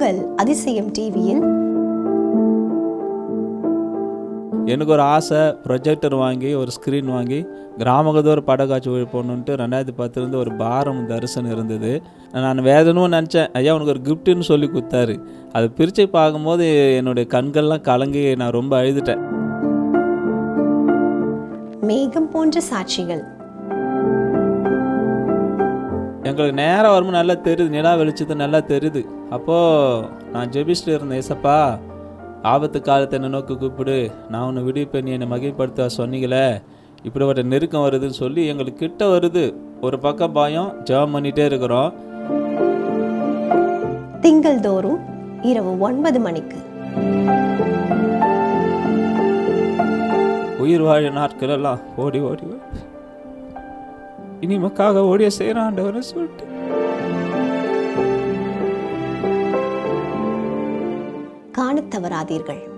உங்கள் அதிசயம் டிவியில் எனக்கு ஒரு ஆசை ப்ரொஜெக்டர் வாங்கி ஒரு ஸ்க்ரீன் வாங்கி கிராமகதோர் படக்காட்சி போடணுன்ட்டு ரெண்டாயிரத்தி பத்துலேருந்து ஒரு பாரம் தரிசனம் இருந்தது நான் வேதனும் நினச்சேன் ஐயா உனக்கு ஒரு கிஃப்ட்டுன்னு சொல்லி கொடுத்தாரு அதை பிரித்து பார்க்கும்போது என்னுடைய கண்கள்லாம் கலங்கி நான் ரொம்ப அழுதுட்டேன் மேகம் போன்ற சாட்சிகள் எங்களுக்கு நேரம் வரும்போது நல்லா தெரியுது நிலா வெளிச்சது நல்லா தெரியுது அப்போது நான் ஜெபிச்சுட்டு இருந்தேன் ஏசப்பா ஆபத்து காலத்தை என்னை நோக்கி கூப்பிடு நான் உன்னை விடுவிப்பேன் நீ என்னை மகிழ்படுத்த சொன்னீங்களே இப்படிப்பட்ட நெருக்கம் வருதுன்னு சொல்லி எங்களுக்கு கிட்ட வருது ஒரு பக்கம் பயம் ஜெபம் பண்ணிகிட்டே இருக்கிறோம் திங்கள் தோறும் இரவு ஒன்பது மணிக்கு உயிர் வாழ நாட்கள் எல்லாம் ஓடி ஓடி ஓடி இனிமக்காக ஓடிய செய்கிறாண்டவரை சொல்லிட்டு காணத் தவறாதீர்கள்